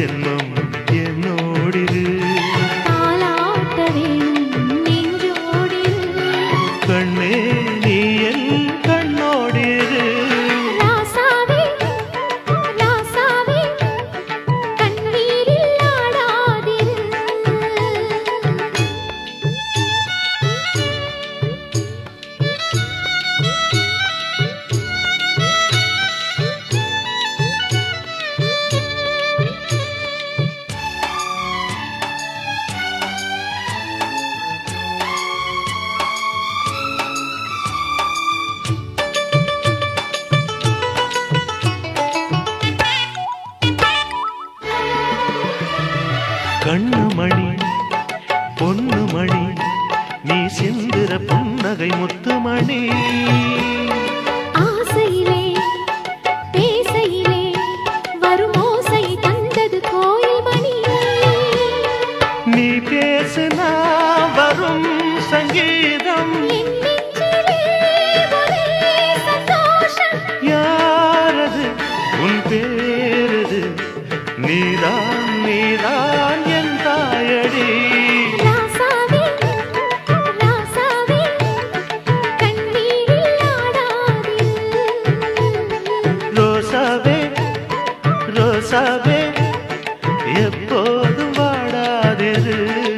ஜென்மம் என்னோடிரு தாலாட்ட வேணும் நெஞ்சோடிரு கண்ணே நீ என் கண்ணோடிரு ராசாவே ராசாவே கண்ணீரில் ஆடாதிரு கண்ணு மணி பொண்ணு மணி நீ சிந்திர புன்னகை முத்துமணி ஆசையிலே பேசையிலே வரும் ஓசை தந்தது கோயில் மணி நீ பேசுனா வரும் சங்கீதம் என் நெஞ்சிலே ஒரே சந்தோஷம் யாரது உன் பேரது நீதான் நீதான் என் தாயடி ராசாவே ராசாவே கண்ணீரில் ஆடாதிரு ரோசாவே ரோசாவே எப்போதும் வாடாதிரு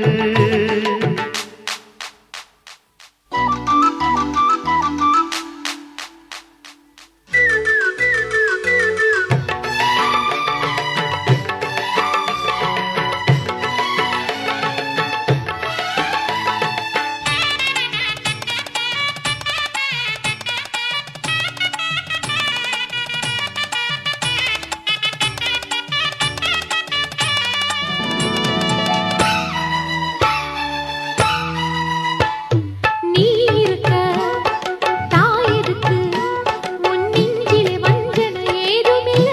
நீ இருக்க தாய் எதுக்கு உன் நெஞ்சிலே வஞ்சனை ஏதுமில்ல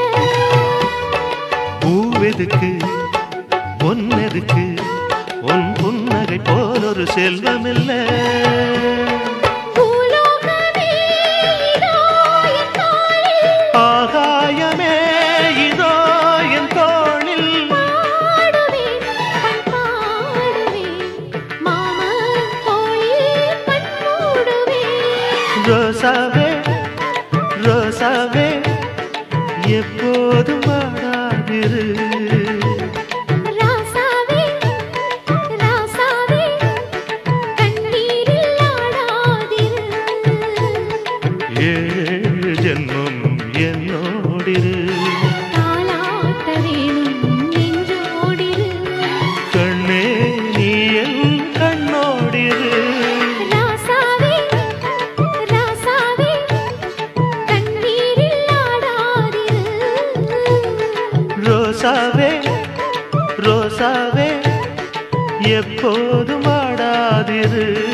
பூவெதுக்கு பொன்னெதுக்கு உன் புன்னகை போலொரு செல்வமில்ல பூலோகமே இதோ என் தோளில் ஆகாயமே இதோ என் தோளில் பாடுவேன் பண் பாடுவேன் மாமன் தோளில் கண் மூடுவேன் ரோசாவே ரோசாவே எப்போதும் வாடாதிரு ராசாவே ராசாவே கண்ணீரில் ஆடாதிரு ஏழு ஜென்மம் என்னோடிரு தாலாட்ட வேணும் நெஞ்சோடிரு கண்ணே நீ என் கண்ணோடிரு ராசாவே ராசாவே கண்ணீரில் ஆடாதிரு ரோசாவே ரோசாவே எப்போதும் வாடாதிரு